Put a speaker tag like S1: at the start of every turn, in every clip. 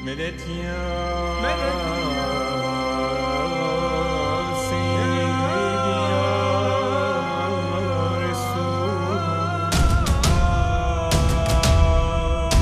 S1: مدد يا سيدي يا رسول الله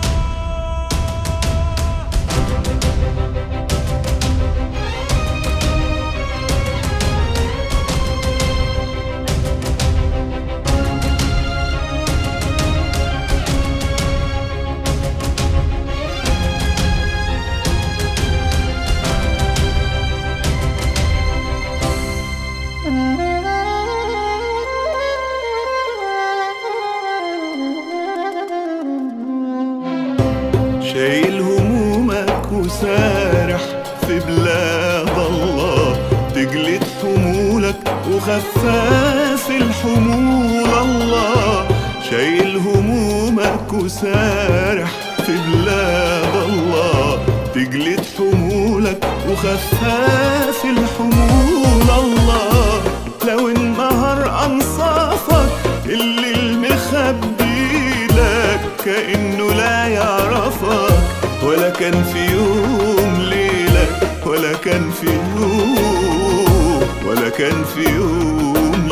S2: شايل همومك وسارح في بلاد الله تجلد حمولك وخفاف الحمول الله شايل همومك وسارح في بلاد الله تجلد حمولك وخفاف الحمول الله لو انبهر انصافك اللي المخبي لك كأنه لا يعرفك ولا كان في يوم ليلك ولا كان في يوم ولا كان في يوم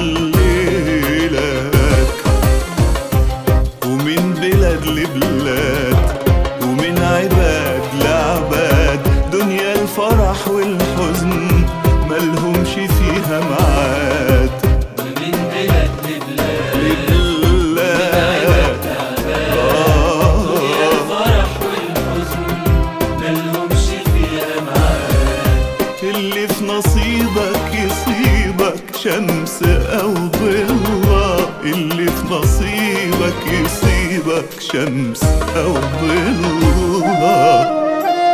S2: ليلك ومن بلاد لبلاد ومن عباد لعباد دنيا الفرح والحزن ملهمش فيها معاد
S3: ومن بلاد لبلاد
S2: لبلاد آه
S3: الفرح والحزن ملهمش فيها معاد
S2: اللي في نصيبك يصيبك شمس أو ضلة اللي في نصيبك يصيبك شمس أو ضلة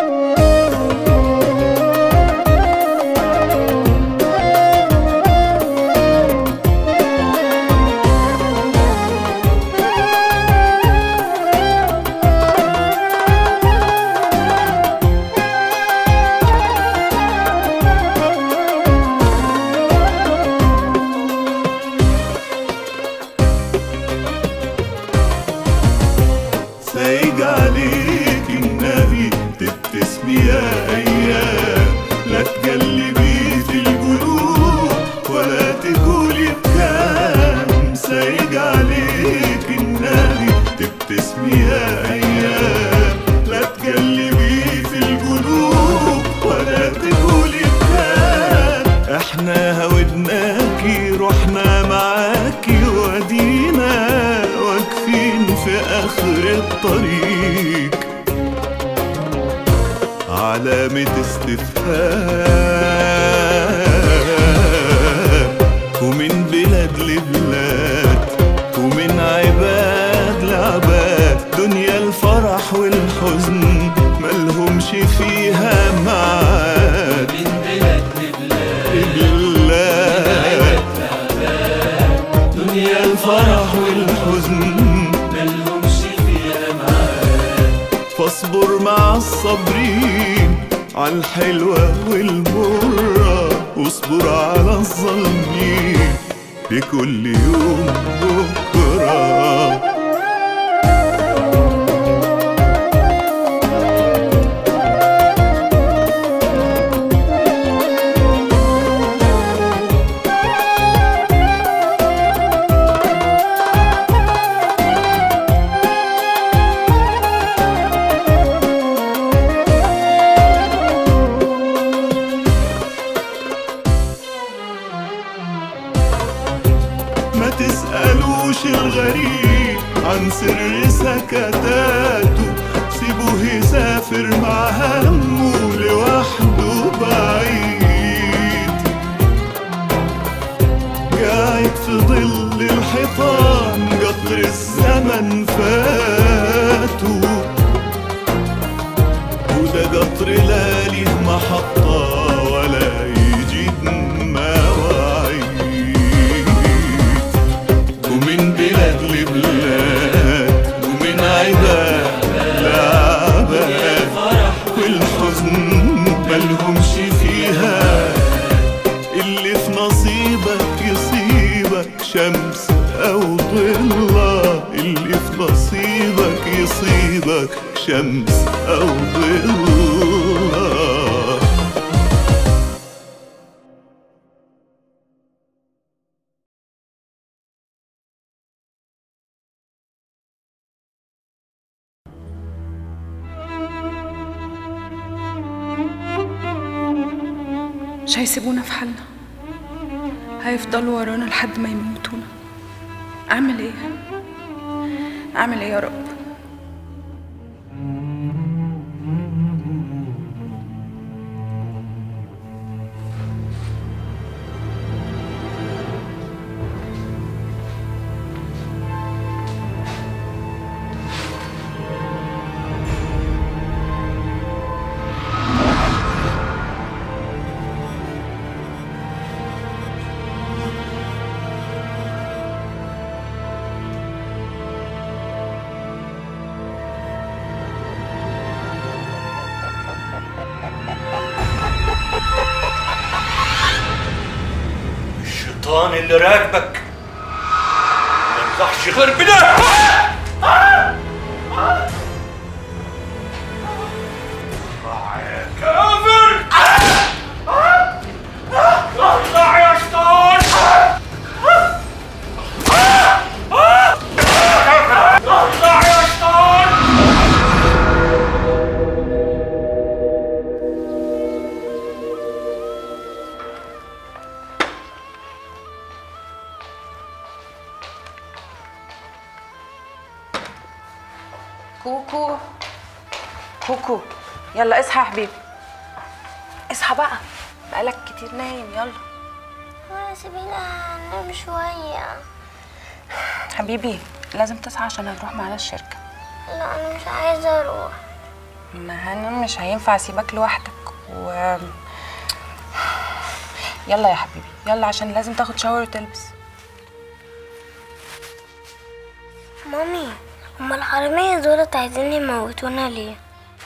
S2: سايج عليك النبي تبتسمي يا ايام لا تجلبي في القلوب ولا تقولي بكام سايج عليك النبي تبتسمي يا ايام لا تجلبي في القلوب ولا تقولي بكام احنا هودناكي رحنا معاكي ودينا واقفين في اخر الطريق علامة استفهام ومن بلاد لبلاد ومن عباد لعباد دنيا الفرح والحزن ملهمش فيها معاد
S3: من بلاد لبلاد
S2: بلاد
S3: دنيا
S2: الفرح والحزن
S3: ملهمش فيها معاد
S2: فاصبر مع الصابرين على الحلوة والمرة واصبر على الظالمين لكل يوم بكرة ما تسألوش الغريب عن سر سكتاته سيبوه يسافر مع همه لوحده بعيد قاعد في ظل الحيطان قطر الزمن فاته وده قطر لا ليه محطة ولا يجيب مواعيد ومن بلاد لبلاد ومن عباد لعباد والحزن ملهمش فيها اللي في نصيبك يصيبك شمس أو ضلة اللي في نصيبك يصيبك شمس أو ظلها
S4: مش هيسيبونا في حالنا هيفضلوا ورانا لحد ما يموتونا اعمل ايه اعمل ايه يا رب
S5: الشيطان اللي راكبك ما ينفعش غير بده كافر اطلع يا شيطان اطلع يا شيطان
S4: كوكو كوكو يلا اصحى يا حبيبي اصحى بقى بقالك كتير نايم يلا
S6: آه، سيبينا ننام شوية
S4: حبيبي لازم تصحى عشان هتروح معانا الشركة
S6: لا أنا مش عايزة أروح
S4: ما انا مش هينفع اسيبك لوحدك و يلا يا حبيبي يلا عشان لازم تاخد شاور وتلبس
S6: مامي هما الحرامية دولت عايزين يموتونا ليه؟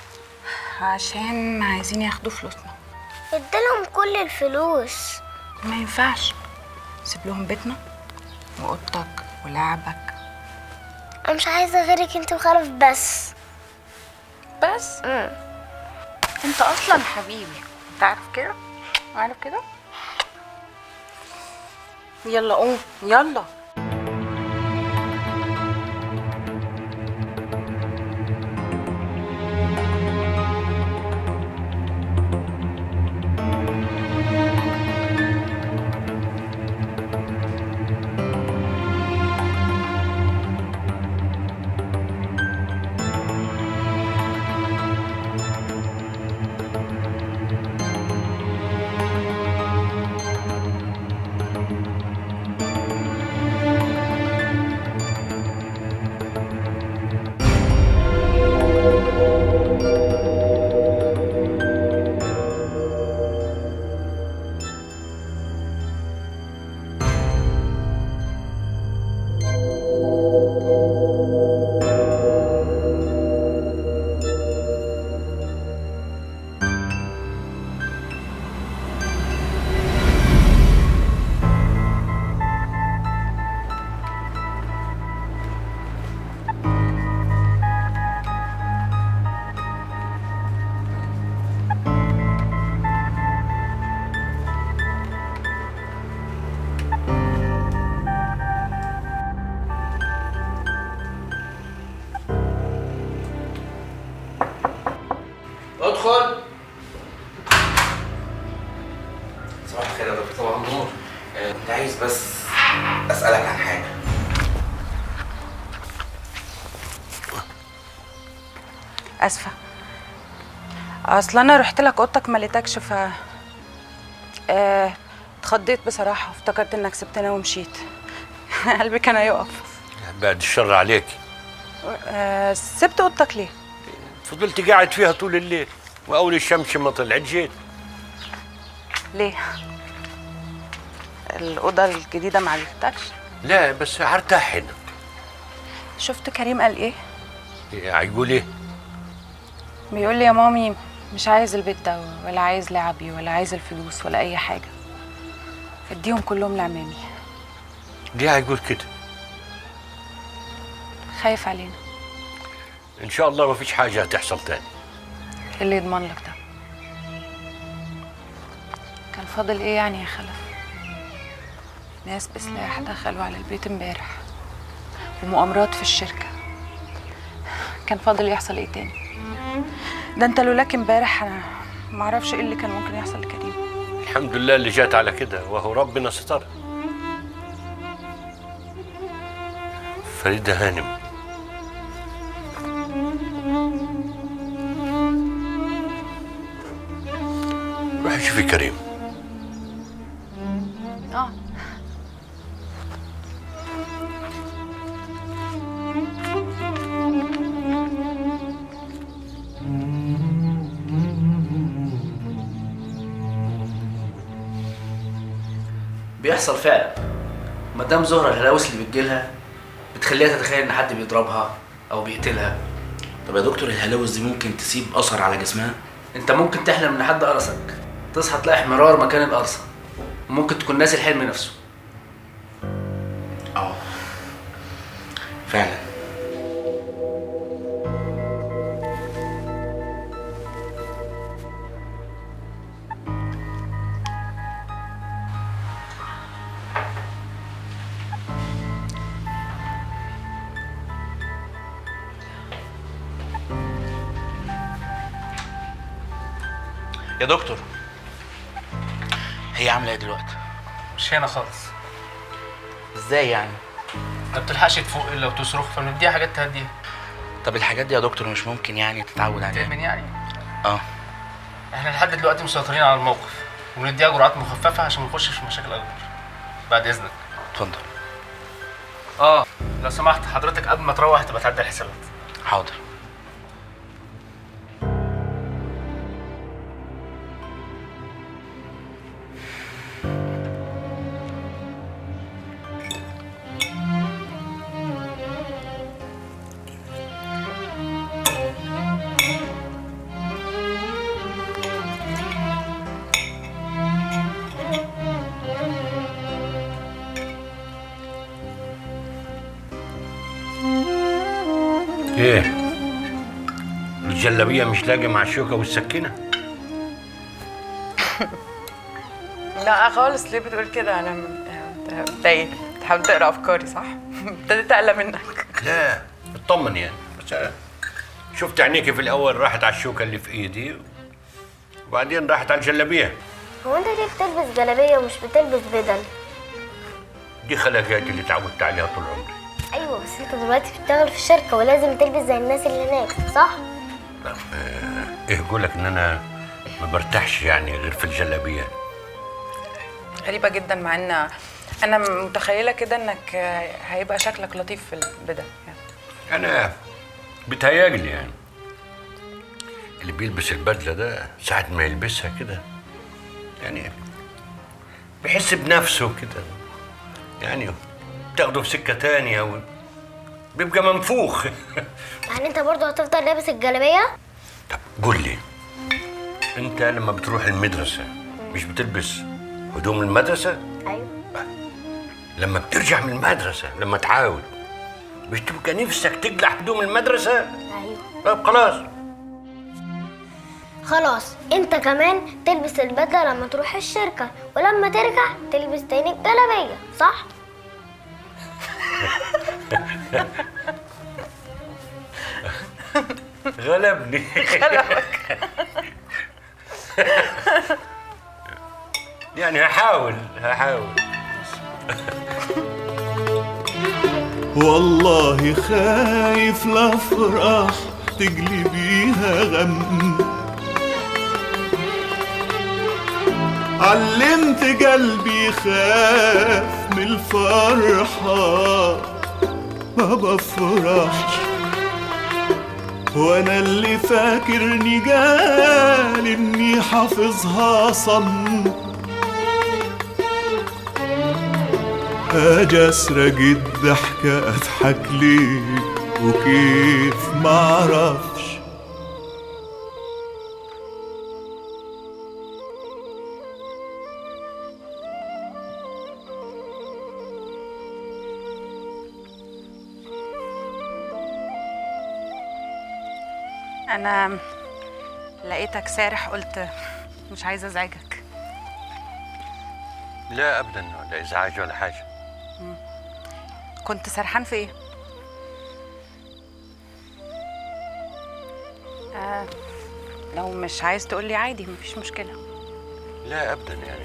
S4: عشان عايزين ياخدوا فلوسنا
S6: اديلهم كل الفلوس
S4: ما ينفعش سيب لهم بيتنا واوضتك ولعبك
S6: أنا مش عايزة غيرك انت وخلف بس
S4: بس
S6: مم.
S4: انت اصلا حبيبي انت عارف كده عارف كده يلا قوم يلا
S7: ادخل صباح الخير يا دكتور صباح النور آه، كنت عايز بس اسالك عن حاجه
S4: اسفه اصل انا رحت لك اوضتك ما لقيتكش ف آه، اتخضيت بصراحه وافتكرت انك سبتنا ومشيت قلبي كان هيقف
S5: بعد الشر عليك
S4: آه، سبت اوضتك ليه
S5: فضلت قاعد فيها طول الليل واول الشمس ما طلعت جيت
S4: ليه الاوضه الجديده ما عجبتكش
S5: لا بس هرتاح هنا
S4: شفت كريم قال ايه
S5: هيقول ايه
S4: بيقول لي يا مامي مش عايز البيت ده ولا عايز لعبي ولا عايز الفلوس ولا اي حاجه اديهم كلهم لعمامي
S5: ليه هيقول كده
S4: خايف علينا
S5: ان شاء الله ما فيش حاجه هتحصل تاني
S4: إيه اللي يضمن لك ده كان فاضل ايه يعني يا خلف ناس بسلاح دخلوا على البيت امبارح ومؤامرات في الشركة كان فاضل يحصل ايه تاني ده انت لولاك امبارح انا معرفش ايه اللي كان ممكن يحصل لكريم
S5: الحمد لله اللي جات على كده وهو ربنا ستر فريدة هانم روحي شوفي كريم
S4: اه
S8: بيحصل فعلا مدام زهرة الهلاوس اللي بتجيلها بتخليها تتخيل ان حد بيضربها او بيقتلها
S9: طب يا دكتور الهلاوس دي ممكن تسيب اثر على جسمها
S8: انت ممكن تحلم ان حد قرصك تصحى تلاقي احمرار مكان القرصة وممكن تكون ناسي الحلم نفسه
S9: اه فعلا يا دكتور هي عامله ايه دلوقتي
S10: مش هنا خالص
S9: ازاي يعني
S10: ما بتلحقش تفوق الا وتصرخ فبنديها حاجات تهديها
S9: طب الحاجات دي يا دكتور مش ممكن يعني تتعود عليها
S10: تأمن يعني
S9: اه
S10: احنا لحد دلوقتي مسيطرين على الموقف ونديها جرعات مخففه عشان ما نخشش في مشاكل اكبر بعد اذنك
S9: اتفضل
S10: اه لو سمحت حضرتك قبل ما تروح تبقى تعدي الحسابات
S9: حاضر
S5: ايه الجلابيه مش لاقي مع الشوكه والسكينه
S4: لا خالص ليه بتقول كده انا انت بتضايق بتحاول تقرا افكاري صح ابتديت اقلق منك
S5: لا اطمن يعني بس أنا شفت عينيكي في الاول راحت على الشوكه اللي في ايدي وبعدين راحت على الجلابيه
S6: هو انت ليه بتلبس جلابيه ومش بتلبس بدل
S5: دي خلقاتي اللي تعودت عليها طول عمري
S6: ايوه بس انت دلوقتي بتشتغل في الشركه ولازم تلبس زي الناس اللي هناك صح
S5: ايه يقول لك ان انا ما برتاحش يعني غير في الجلابيه
S4: غريبه جدا مع ان انا متخيله كده انك هيبقى شكلك لطيف في البدل يعني.
S5: انا بتهيألي يعني اللي بيلبس البدله ده ساعة ما يلبسها كده يعني بيحس بنفسه كده يعني تاخده في سكه تانية و... بيبقى منفوخ
S6: يعني انت برضو هتفضل لابس الجلابيه
S5: طب قول لي انت لما بتروح المدرسه مش بتلبس هدوم المدرسه
S6: ايوه
S5: لما بترجع من المدرسه لما تعاود مش تبقى نفسك تقلع هدوم المدرسه
S6: ايوه
S5: طب خلاص
S6: خلاص انت كمان تلبس البدله لما تروح الشركه ولما ترجع تلبس تاني الجلابيه صح
S5: غلبني
S4: غلبك
S5: يعني هحاول هحاول
S2: والله خايف لافرح تقلبيها غم علمت قلبي خاف من الفرحة ما بفرحش وانا اللي فاكرني قال اني حافظها صم اجي اسرق الضحكة اضحك ليه وكيف معرفش
S4: انا لقيتك سارح قلت مش عايزه ازعجك
S5: لا ابدا لا ازعاج ولا حاجه
S4: كنت سرحان في ايه آه لو مش عايز تقولي عادي مفيش مشكله
S5: لا ابدا يعني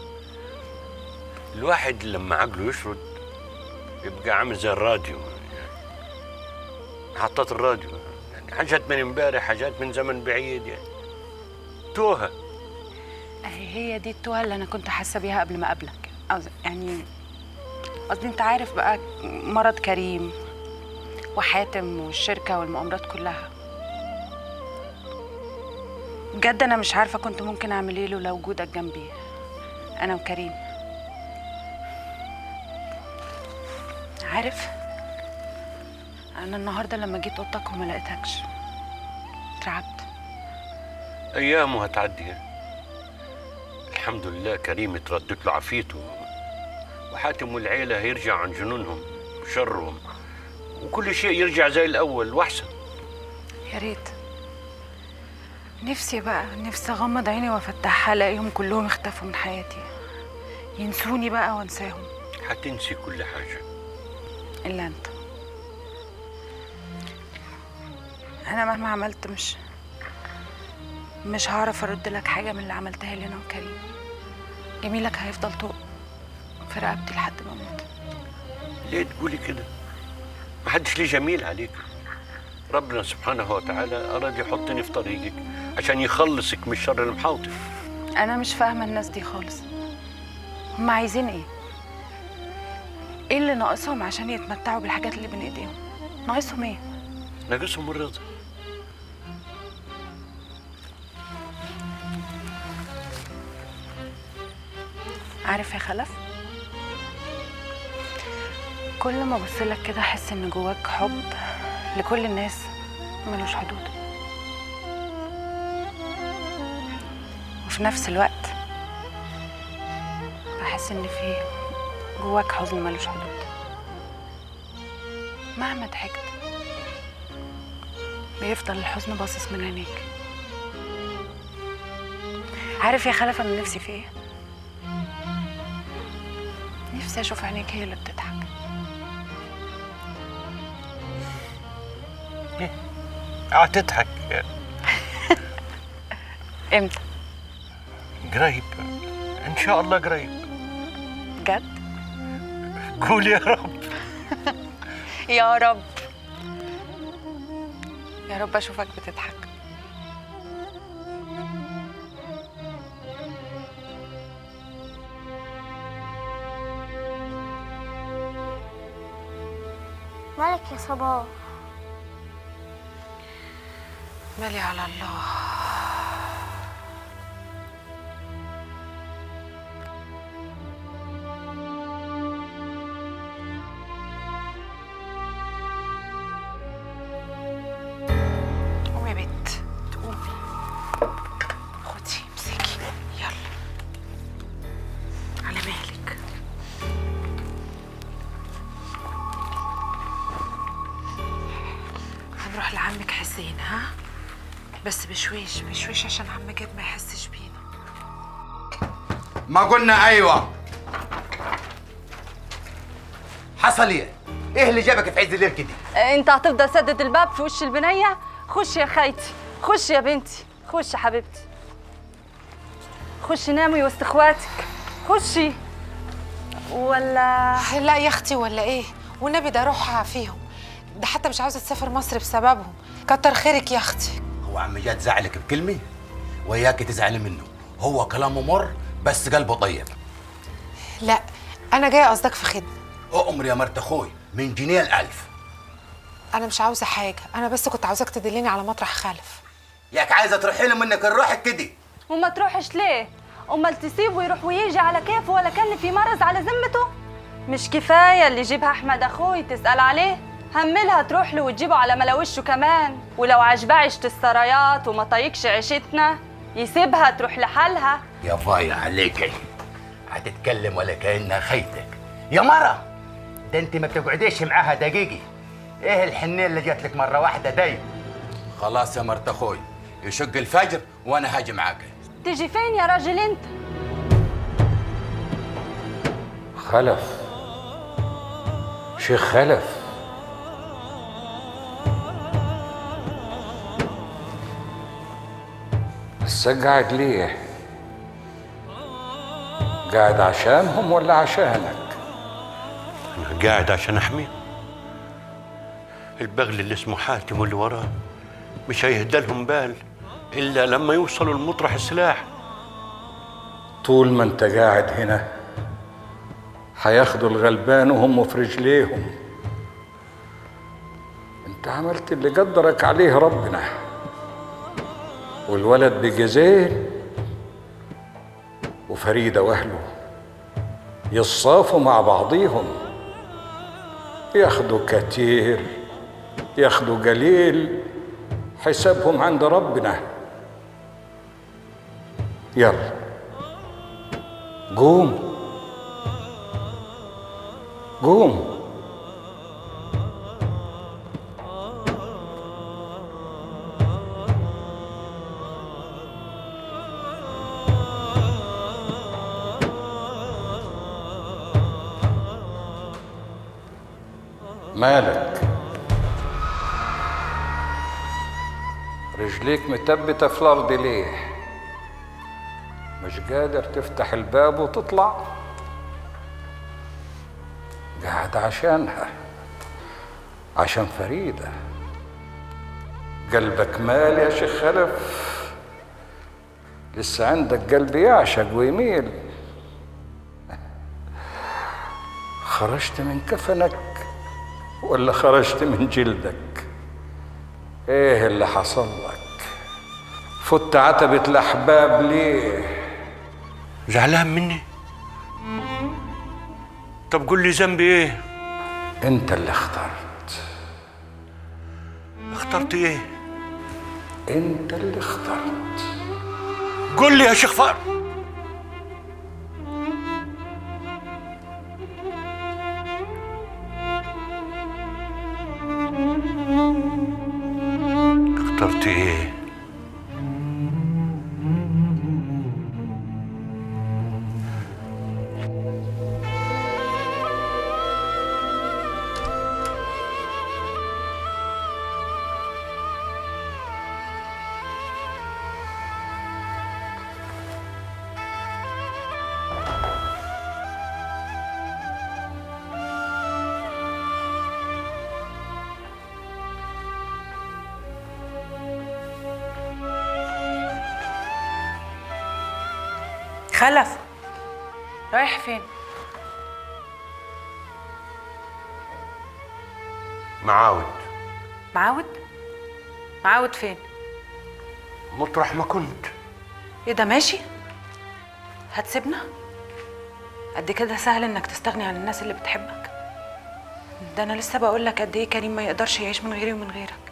S5: الواحد لما عقله يشرد يبقى عامل زي الراديو يعني محطات الراديو يعني حاجات من امبارح حاجات من زمن بعيد يعني توهه
S4: أهي هي دي التوهه اللي انا كنت حاسه بيها قبل ما اقابلك قصد- يعني قصدي انت عارف بقى مرض كريم وحاتم والشركه والمؤامرات كلها بجد انا مش عارفه كنت ممكن اعمل ايه لولا وجودك جنبي انا وكريم عارف انا النهارده لما جيت اوضتك وما لقيتكش اترعبت
S5: ايامه هتعدي يعني. الحمد لله كريم اتردت له عافيته وحاتم والعيله هيرجع عن جنونهم وشرهم وكل شيء يرجع زي الاول واحسن
S4: يا ريت نفسي بقى نفسي اغمض عيني وافتحها الاقيهم كلهم اختفوا من حياتي ينسوني بقى وانساهم
S5: هتنسي كل حاجه
S4: الا انت انا مهما عملت مش مش هعرف ارد لك حاجه من اللي عملتها لي انا وكريم جميلك هيفضل طوق في رقبتي لحد ما اموت
S5: ليه تقولي كده ما حدش ليه جميل عليك ربنا سبحانه وتعالى اراد يحطني في طريقك عشان يخلصك من الشر المحاوطك
S4: انا مش فاهمه الناس دي خالص هم عايزين ايه ايه اللي ناقصهم عشان يتمتعوا بالحاجات اللي بين ايديهم ناقصهم ايه
S5: ناقصهم الرضا
S4: عارف يا خلف كل ما ابص لك كده احس ان جواك حب لكل الناس ملوش حدود وفي نفس الوقت بحس ان في جواك حزن ملوش حدود مهما ضحكت بيفضل الحزن باصص من عينيك عارف يا خلف انا نفسي في ايه نفسي اشوف عينيك هي اللي بتضحك
S5: اه تضحك
S4: امتى
S5: قريب ان شاء الله قريب
S4: بجد
S5: قول يا رب
S4: يا رب يا رب اشوفك بتضحك
S6: مالك يا صباح
S4: مالي على الله قومي يا بنت تقومي خدي امسكي يلا على مهلك هنروح لعمك حسين ها بس بشويش بشويش عشان عم جد ما يحسش بينا
S11: ما قلنا ايوه حصل ايه؟ ايه اللي جابك في عز الليل كده؟
S12: انت هتفضل سدد الباب في وش البنيه خش يا خيتي خش يا بنتي خش يا حبيبتي خشي نامي وسط اخواتك خشي ولا
S13: لا يا اختي ولا ايه والنبي ده روحها فيهم ده حتى مش عاوزه تسافر مصر بسببهم كتر خيرك يا اختي
S11: هو عم جاد زعلك بكلمه؟ وياك تزعلي منه هو كلامه مر بس قلبه طيب
S13: لا انا جايه قصدك في خدمه
S11: اؤمر يا مرت اخوي من جنيه الالف
S13: انا مش عاوزه حاجه انا بس كنت عاوزاك تدلني على مطرح خلف
S11: ياك عايزه تروحي له منك نروحك كده
S12: وما تروحش ليه امال تسيبه يروح ويجي على كيفه ولا كان في مرض على ذمته مش كفايه اللي يجيبها احمد اخوي تسال عليه هملها تروح له وتجيبه على ملاوشه كمان ولو عجبها عيشة السرايات وما طايقش عيشتنا يسيبها تروح لحالها
S11: يا فايا عليك هتتكلم ولا كانها خيتك يا مرة ده انت ما بتقعديش معاها دقيقة ايه الحنيه اللي جات لك مرة واحدة داي خلاص يا مرت اخوي يشق الفجر وانا هاجي معاك
S12: تيجي فين يا راجل انت
S14: خلف شيخ خلف بس قاعد ليه قاعد عشانهم ولا عشانك
S5: انا قاعد عشان احميه البغل اللي اسمه حاتم واللي وراه مش هيهدى لهم بال الا لما يوصلوا لمطرح السلاح
S14: طول ما انت قاعد هنا هياخدوا الغلبان وهم في رجليهم انت عملت اللي قدرك عليه ربنا والولد بقى زين وفريدة واهله يصافوا مع بعضيهم ياخدوا كتير ياخدوا قليل حسابهم عند ربنا يلا قوم قوم مالك رجليك متبتة في الأرض ليه مش قادر تفتح الباب وتطلع قاعد عشانها عشان فريدة قلبك مال يا شيخ خلف لسه عندك قلب يعشق ويميل خرجت من كفنك ولا خرجت من جلدك ايه اللي حصل لك فت عتبة الأحباب ليه
S5: زعلان مني طب قول لي ذنبي ايه
S14: انت اللي اخترت
S5: اخترت ايه
S14: انت اللي اخترت
S5: قول لي يا شيخ فار اخترت ايه
S4: خلف رايح فين
S5: معاود
S4: معاود معاود فين
S5: مطرح ما كنت
S4: ايه ده ماشي هتسيبنا قد كده سهل انك تستغني عن الناس اللي بتحبك ده انا لسه بقول لك قد ايه كريم ما يقدرش يعيش من غيري ومن غيرك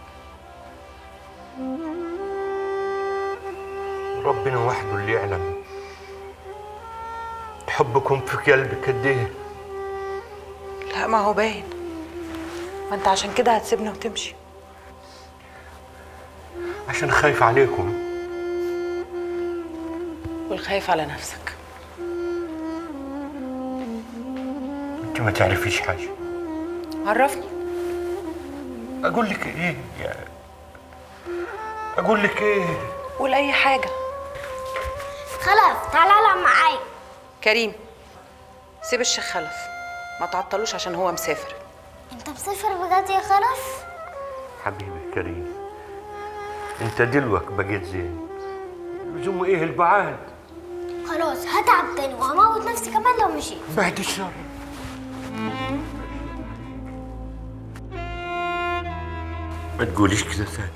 S5: ربنا وحده اللي يعلم حبكم في قلبك قد ايه
S4: لا ما هو باين ما انت عشان كده هتسيبنا وتمشي
S5: عشان خايف عليكم
S4: والخايف على نفسك
S5: انت ما تعرفيش حاجه
S4: عرفني
S5: اقول لك ايه يا اقول لك ايه
S4: قول اي حاجه
S6: خلف تعالى العب معايا
S4: كريم سيب الشيخ خلف ما تعطلوش عشان هو مسافر
S6: انت مسافر بجد يا خلف
S5: حبيبي كريم انت دلوك بقيت زين لزوم ايه البعاد
S6: خلاص هتعب تاني وهموت نفسي كمان لو مشيت
S5: بعد الشر ما تقوليش كده ثاني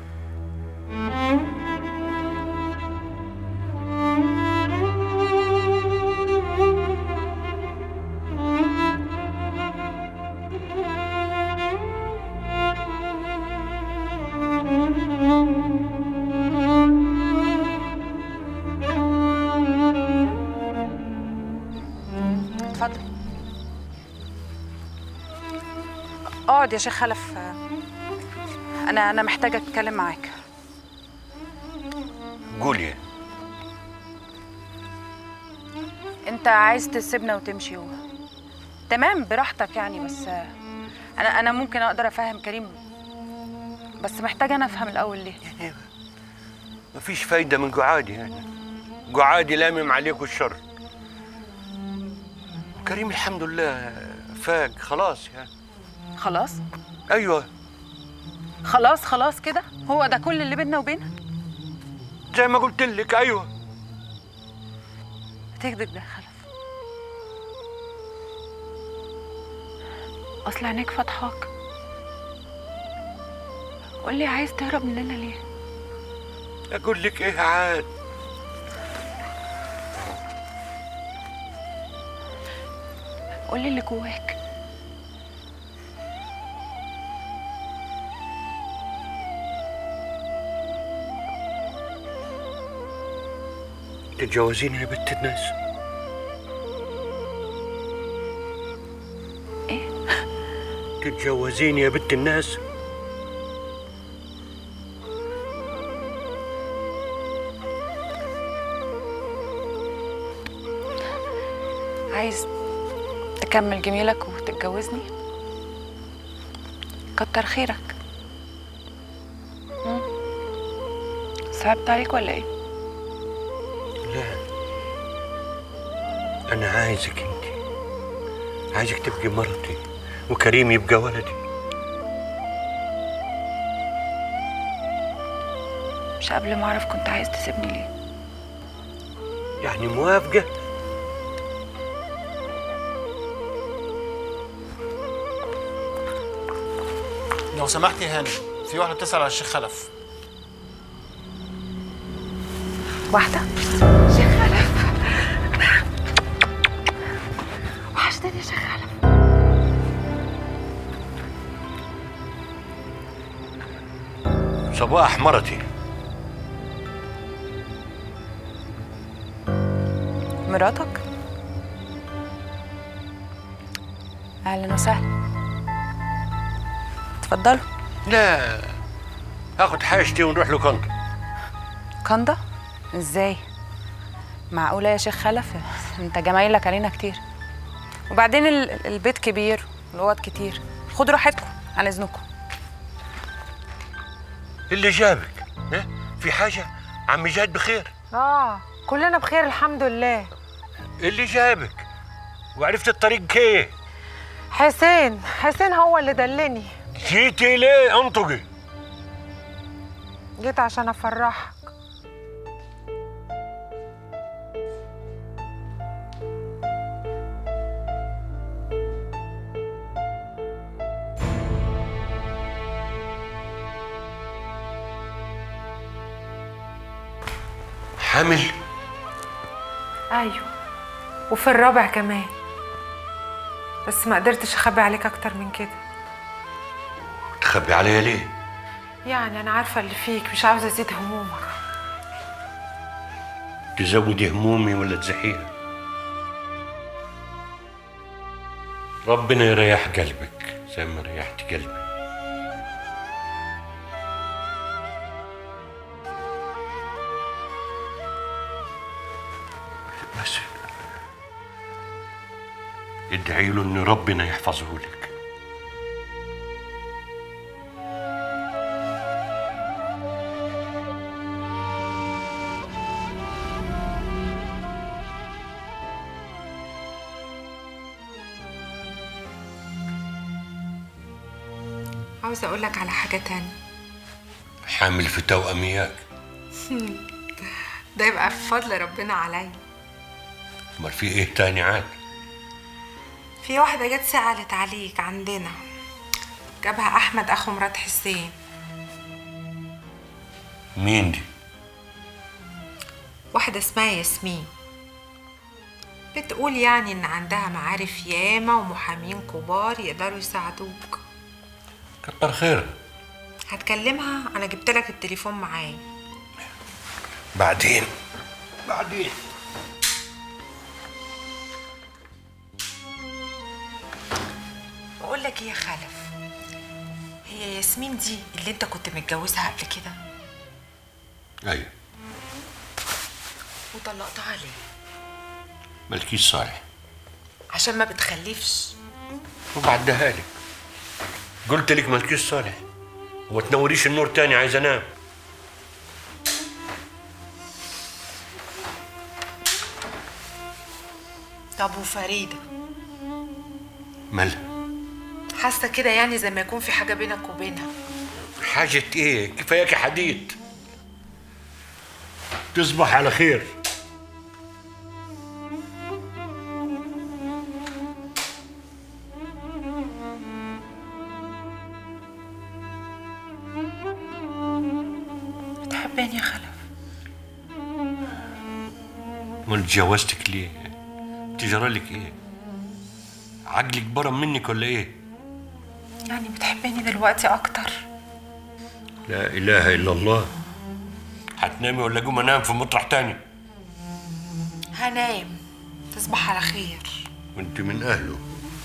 S4: اتفضل اقعد يا شيخ خلف انا انا محتاجه اتكلم معاك
S5: قولي
S4: انت عايز تسيبنا وتمشي و... تمام براحتك يعني بس آه، انا انا ممكن اقدر افهم كريم بس محتاجه انا افهم الاول ليه
S5: مفيش فايدة من قعادي يعني قعادي لامم عليكم الشر كريم الحمد لله فاق خلاص يعني
S4: خلاص
S5: ايوه
S4: خلاص خلاص كده هو ده كل اللي بيننا وبينها
S5: زي ما قلت لك ايوه
S4: بتكذب ده خلف اصل عينيك فاتحاك قول لي عايز تهرب مننا ليه
S5: اقول لك ايه عاد
S4: قول لي اللي جواك
S5: تتجوزيني يا بنت الناس
S4: ايه
S5: تتجوزيني يا بنت الناس
S4: عايز تكمل جميلك وتتجوزني كتر خيرك مم. صعبت عليك ولا ايه
S5: لا انا عايزك انت عايزك تبقي مرتي وكريم يبقى ولدي
S4: مش قبل ما اعرف كنت عايز تسيبني ليه
S5: يعني موافقه
S10: لو سمحت يا هاني في واحده بتسال على الشيخ خلف
S4: واحده شيخ خلف وحشتني يا شيخ خلف
S5: صباح مرتي
S4: مراتك اهلا وسهلا اتفضلوا
S5: لا هاخد حاجتي ونروح له كندا
S4: كندا ازاي معقوله يا شيخ خلف انت جمايلك علينا كتير وبعدين ال- البيت كبير والوقت كتير خدوا راحتكم عن اذنكم
S5: اللي جابك ها؟ في حاجه عمي جاد بخير
S13: اه كلنا بخير الحمد لله
S5: اللي جابك وعرفت الطريق كيف
S13: حسين حسين هو اللي دلني
S5: جيتي ليه انطقي
S13: جيت عشان افرحك
S5: حامل
S13: ايوه وفي الرابع كمان بس ما قدرتش اخبي عليك اكتر من كده
S5: تخبي عليا ليه
S13: يعني انا عارفه اللي فيك مش عاوزه ازيد همومك
S5: تزودي همومي ولا تزحيها ربنا يريح قلبك زي ما ريحت قلبي بس ادعي له ان ربنا يحفظه لك
S13: عاوزه اقول لك على حاجه تانية
S5: حامل في توأم اياك
S13: ده يبقى في فضل ربنا عليا
S5: امال في ايه تاني عاد
S13: في واحده جت سألت عليك عندنا جابها احمد اخو مرات حسين
S5: مين دي
S13: واحده اسمها ياسمين بتقول يعني ان عندها معارف ياما ومحامين كبار يقدروا يساعدوك
S5: كتر خير
S13: هتكلمها انا جبت لك التليفون معايا
S5: بعدين بعدين
S13: بقول لك ايه يا خلف هي هي ياسمين دي اللي انت كنت متجوزها قبل كده
S5: ايوه
S13: وطلقتها ليه
S5: مالكيش صالح
S13: عشان ما بتخلفش
S5: وبعدها لك قلت لك مالكيش صالح وما تنوريش النور تاني عايز انام
S13: طب وفريده
S5: مالها
S13: حاسه كده يعني زي ما يكون في حاجه بينك وبينها
S5: حاجة ايه كفاياك حديد تصبح على خير
S13: بتحبني يا خلف
S5: امال اتجوزتك ليه تجرى لك ايه عقلك برم منك ولا ايه
S13: يعني بتحبني دلوقتي اكتر
S5: لا اله الا الله هتنامي ولا اقوم انام في مطرح تاني
S13: هنام تصبح على خير
S5: وانت من اهله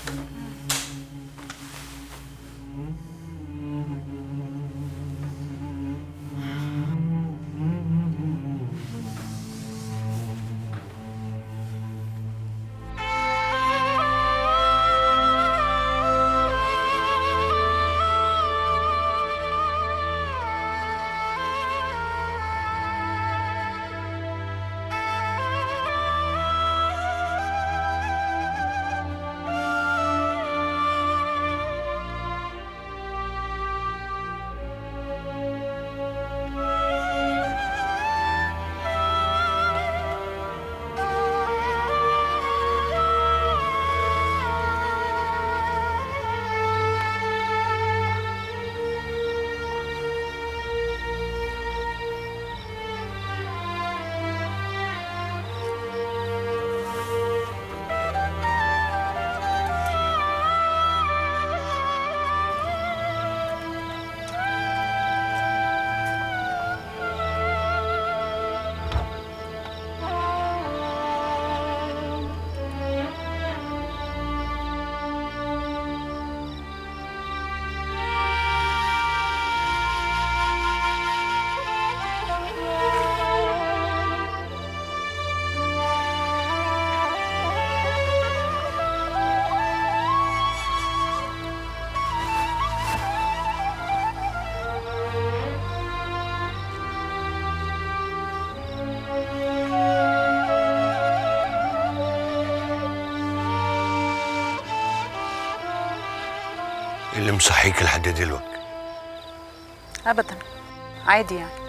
S5: اللي مصحيك لحد دلوقتي
S4: ابدا عادي يعني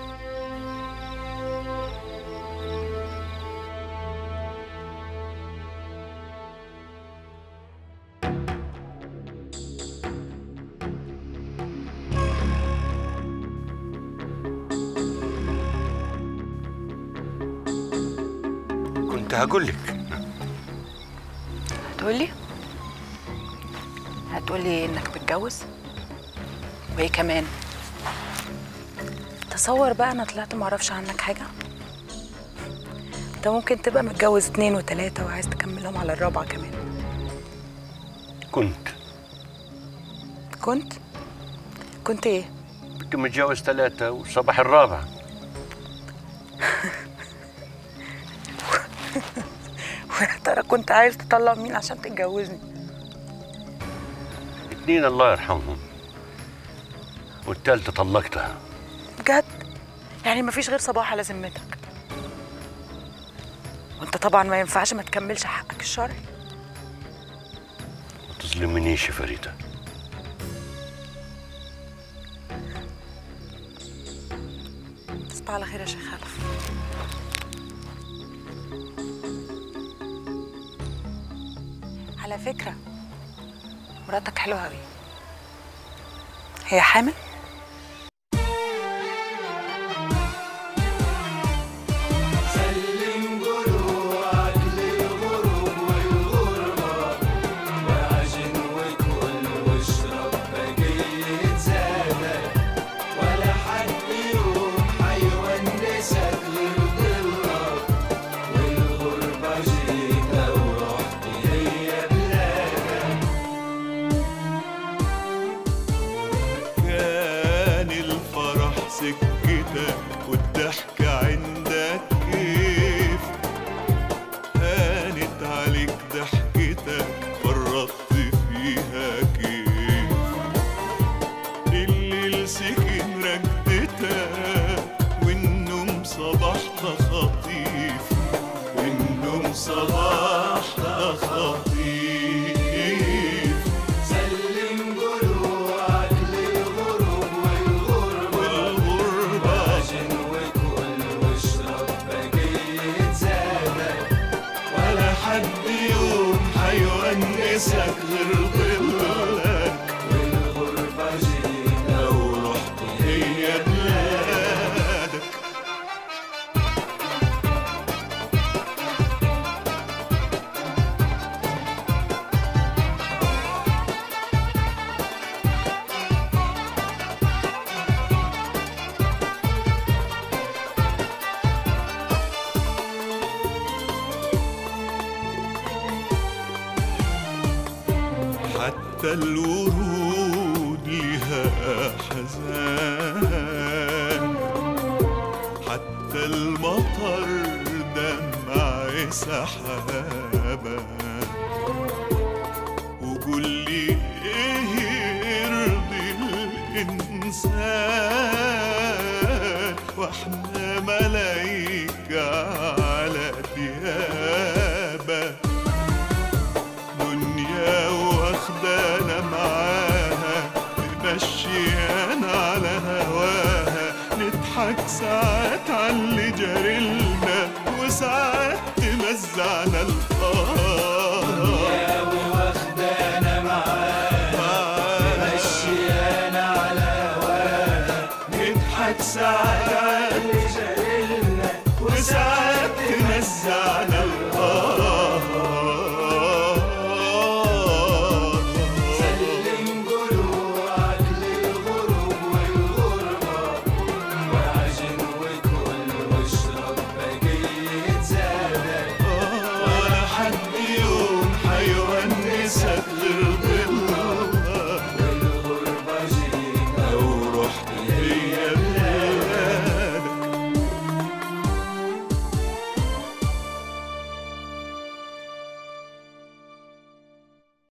S5: كنت هقول لك
S4: هتقولي هتقولي انك متجوز وايه كمان تصور بقى انا طلعت معرفش عنك حاجه انت ممكن تبقى متجوز اتنين وتلاته وعايز تكملهم على الرابعه كمان
S5: كنت
S4: كنت كنت ايه
S5: كنت متجوز ثلاثة وصباح الرابع
S4: ويا ترى كنت عايز تطلع مين عشان تتجوزني
S5: اتنين الله يرحمهم والتالتة طلقتها
S4: بجد يعني مفيش غير صباح على ذمتك وانت طبعا ما ينفعش ما تكملش حقك الشرعي
S5: ما تظلمنيش يا فريدة
S4: تصبح على خير يا شيخ خلف على فكرة مراتك حلوة أوي هي حامل؟
S3: سلم جروحك للغروب والغربة وعجن وكل واشرب بقية زادك ولا حد يوم حيونسك غير ضلك والغربة جيت ورحت هي بلادك
S2: سكتك والضحك عندك كيف هانت عليك ضحكتك فرطت فيها كيف الليل سكن ركدتك والنوم صباحها خطيف والنوم صباحها خطيف
S3: سلم جروحك للغروب والغربة
S2: والغربة
S3: عشان وكل واشرب بقية زادك
S2: ولا حد يوم هيونسك غير ظلك
S3: والغربة جينا
S2: ورحت هي بلادك حتى الورود لها حزان حتى المطر دمع سحابة وقول لي ايه يرضي الانسان واحنا ملايكة على ديابة دنيا واخدانا معاها تمشيانا على هواها نضحك ساعات على اللي جريلنا وساعات تمزعنا القهر
S3: يا واخدانا معاها مشيانا على هواها
S2: نضحك ساعات على